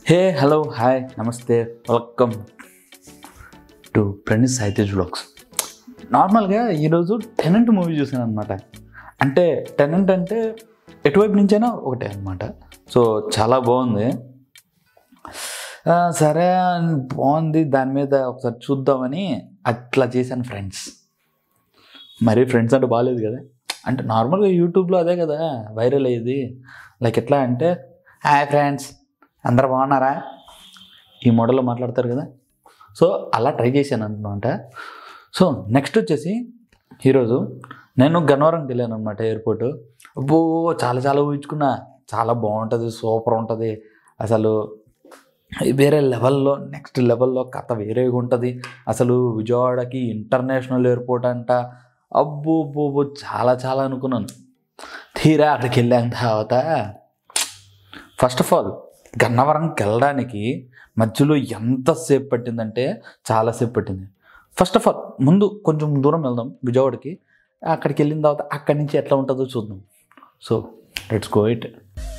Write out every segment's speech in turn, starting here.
హే hello hi నమస్తే welcome to Praneeth Saitej's vlogs నార్మల్గా ఈరోజు టెనెంట్ మూవీ చూసాను అనమాట అంటే టెనెంట్ అంటే ఎటువైపు నుంచైనా ఒకటే అనమాట సో చాలా బాగుంది ఆ, సరే బాగుంది దాని మీద ఒకసారి చూద్దామని అట్లా చేశాను ఫ్రెండ్స్ మరి ఫ్రెండ్స్ అంటే బాగాలేదు కదా అంటే నార్మల్గా యూట్యూబ్లో అదే కదా వైరల్ అయ్యేది లైక్ ఎట్లా అంటే హాయ్ ఫ్రెండ్స్ అందరు బాగున్నారా ఈ మోడల్లో మాట్లాడతారు కదా సో అలా ట్రై చేశాను అనమాట సో నెక్స్ట్ వచ్చేసి ఈరోజు నేను గన్నవరంకి వెళ్ళాను అనమాట ఎయిర్పోర్ట్ అబ్బో చాలా చాలా ఊహించుకున్నా చాలా బాగుంటుంది సూపర్ ఉంటుంది అసలు వేరే లెవెల్లో నెక్స్ట్ లెవెల్లో కథ వేరేగా ఉంటుంది అసలు విజయవాడకి ఇంటర్నేషనల్ ఎయిర్పోర్ట్ అంట అబ్బో అబ్బో అబ్బో చాలా చాలా అనుకున్నాను తీరా అక్కడికి వెళ్ళాక తర్వాత ఫస్ట్ ఆఫ్ ఆల్ గన్నవరంకి వెళ్ళడానికి మధ్యలో ఎంతసేపు పట్టిందంటే చాలాసేపు పట్టింది ఫస్ట్ ఆఫ్ ఆల్ ముందు కొంచెం దూరం వెళ్దాం విజయవాడకి అక్కడికి వెళ్ళిన తర్వాత అక్కడి నుంచి ఎట్లా ఉంటుందో చూద్దాం సో లెట్స్ గో ఇట్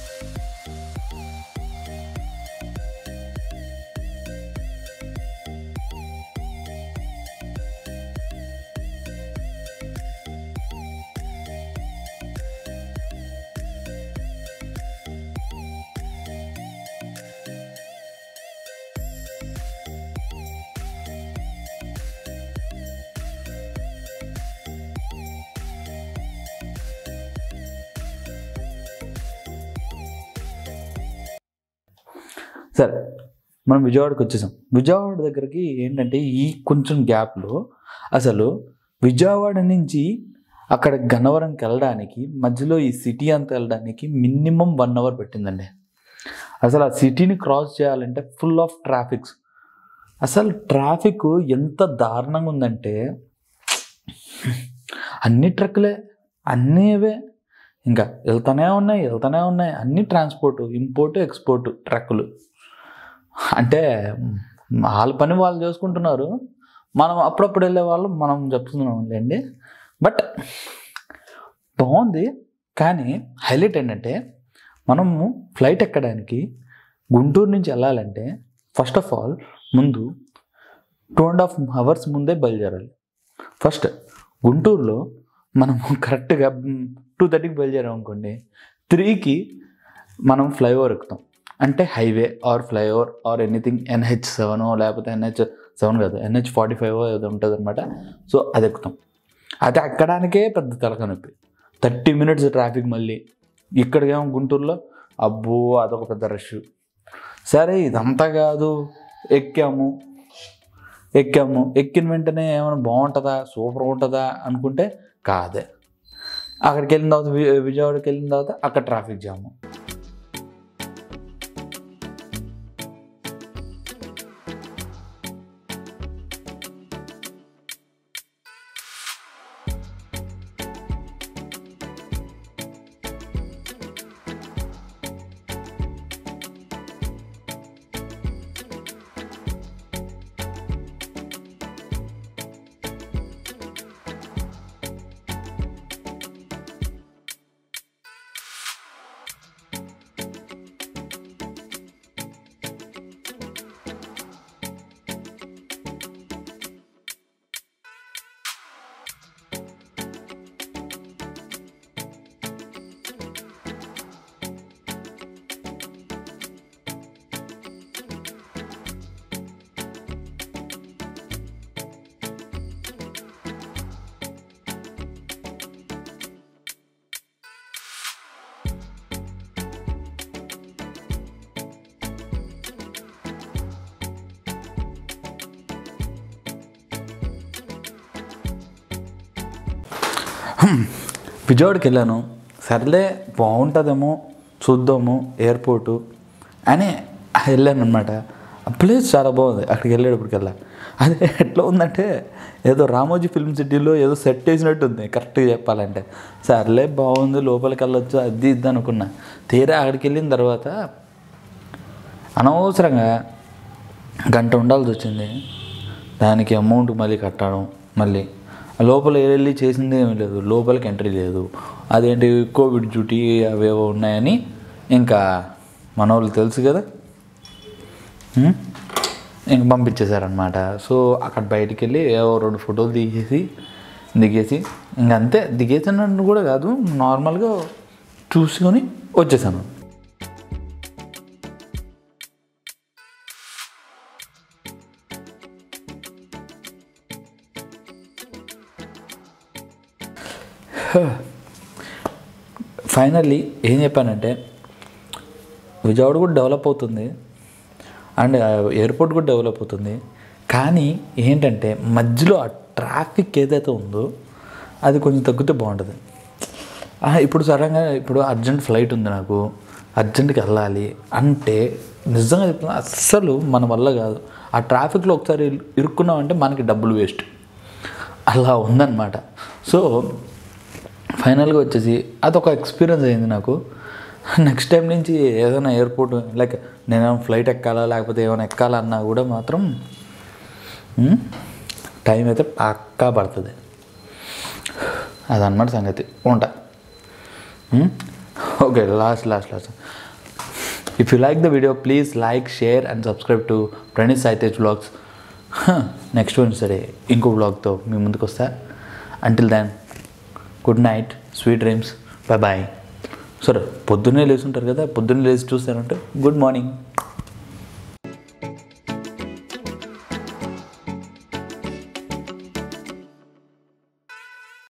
సరే మనం విజయవాడకి వచ్చేసాం విజయవాడ దగ్గరికి ఏంటంటే ఈ కొంచెం గ్యాప్లో అసలు విజయవాడ నుంచి అక్కడ గన్నవరంకి వెళ్ళడానికి మధ్యలో ఈ సిటీ అంతా వెళ్ళడానికి మినిమం వన్ అవర్ పెట్టిందండి అసలు ఆ సిటీని క్రాస్ చేయాలంటే ఫుల్ ఆఫ్ ట్రాఫిక్స్ అసలు ట్రాఫిక్ ఎంత దారుణంగా ఉందంటే అన్ని ట్రక్కులే అన్నీ అవే ఇంకా వెళ్తానే ఉన్నాయి వెళ్తానే ఉన్నాయి అన్ని ట్రాన్స్పోర్ట్ ఇంపోర్ట్ ఎక్స్పోర్ట్ ట్రక్కులు అంటే వాళ్ళ పని వాళ్ళు చేసుకుంటున్నారు మనం అప్పుడప్పుడు వెళ్ళే వాళ్ళు మనం చెప్తున్నాం లేండి బట్ బాగుంది కానీ హైలైట్ ఏంటంటే మనము ఫ్లైట్ ఎక్కడానికి గుంటూరు నుంచి వెళ్ళాలంటే ఫస్ట్ ఆఫ్ ఆల్ ముందు టూ అండ్ హాఫ్ అవర్స్ ముందే బయలుదేరాలి ఫస్ట్ గుంటూరులో మనము కరెక్ట్గా టూ థర్టీకి బయలుదేరాం అనుకోండి త్రీకి మనం ఫ్లైఓవర్ ఎక్కుతాం అంటే highway or flyover or anything NH seven లేకపోతే ఎన్హెచ్ సెవెన్ కాదు ఎన్హెచ్ ఫార్టీ ఫైవ్ ఏదో ఉంటుంది అనమాట సో అది ఎక్కుతాం అది ఎక్కడానికే పెద్ద తలక నొప్పి థర్టీ మినిట్స్ ట్రాఫిక్ మళ్ళీ ఇక్కడికేమో గుంటూరులో అబ్బో అదొక పెద్ద రష్ సరే ఇదంతా కాదు ఎక్కాము ఎక్కాము ఎక్కిన వెంటనే ఏమైనా బాగుంటుందా సూపర్ ఉంటుందా అనుకుంటే కాదే అక్కడికి వెళ్ళిన తర్వాత వి- విజయవాడకి వెళ్ళిన తర్వాత అక్కడ ట్రాఫిక్ జాము విజయవాడకి వెళ్ళాను సర్లే బాగుంటుందేమో చూద్దాము ఎయిర్పోర్టు అని వెళ్ళాను అనమాట ఆ ప్లేస్ చాలా బాగుంది అక్కడికి వెళ్ళేటప్పటికల్లా అదే ఎట్లా ఉందంటే ఏదో రామోజీ ఫిల్మ్ సిటీలో ఏదో సెట్ వేసినట్టు ఉంది కరెక్ట్గా చెప్పాలంటే సర్లే బాగుంది లోపలికి వెళ్ళొచ్చు అది ఇది అనుకున్నా తీరా అక్కడికి వెళ్ళిన తర్వాత అనవసరంగా గంట ఉండాల్సి వచ్చింది దానికి అమౌంట్ మళ్ళీ కట్టడం మళ్ళీ ఆ లోపల వెళ్ళి చేసింది ఏమీ లేదు లోపలికి ఎంట్రీ లేదు అదేంటి కోవిడ్ డ్యూటీ అవేవో ఉన్నాయని ఇంకా మన వాళ్ళు తెలుసు కదా ఉమ్, ఇంక పంపించేశారనమాట సో అక్కడ బయటికి వెళ్ళి ఏవో రెండు ఫోటోలు దిగేసి దిగేసి ఇంక అంతే దిగేసాను కూడా కాదు నార్మల్గా చూసుకొని వచ్చేసాను ఫైనల్లీ ఏం చెప్పానంటే విజయవాడ కూడా డెవలప్ అవుతుంది అండ్ ఎయిర్పోర్ట్ కూడా డెవలప్ అవుతుంది కానీ ఏంటంటే మధ్యలో ఆ ట్రాఫిక్ ఏదైతే ఉందో అది కొంచెం తగ్గితే బాగుంటుంది ఆ, ఇప్పుడు సడన్గా ఇప్పుడు అర్జెంట్ ఫ్లైట్ ఉంది నాకు అర్జెంట్కి వెళ్ళాలి అంటే నిజంగా చెప్తున్నా అస్సలు మన వల్ల కాదు ఆ ట్రాఫిక్లో ఒకసారి ఇరుక్కున్నామంటే మనకి డబ్బులు వేస్ట్ అలా ఉందన్నమాట సో ఫైనల్గా వచ్చేసి అదొక ఎక్స్పీరియన్స్ అయింది నాకు నెక్స్ట్ టైం నుంచి ఏదైనా ఎయిర్పోర్ట్ లైక్ నేను ఫ్లైట్ ఎక్కాలా లేకపోతే ఏమైనా ఎక్కాలా అన్నా కూడా మాత్రం ఉమ్, టైం అయితే పక్కా పడుతుంది అదన్నమాట సంగతి ఉంటా okay last last last if you like the video please like share and subscribe to Praneeth Saitej vlogs next సరే ఇంకో బ్లాగ్తో మీ ముందుకు వస్తా until then good night sweet dreams bye bye సరే పొద్దున్నే లేచి ఉంటారు కదా పొద్దున్నే లేచి చూస్తారంటే గుడ్ మార్నింగ్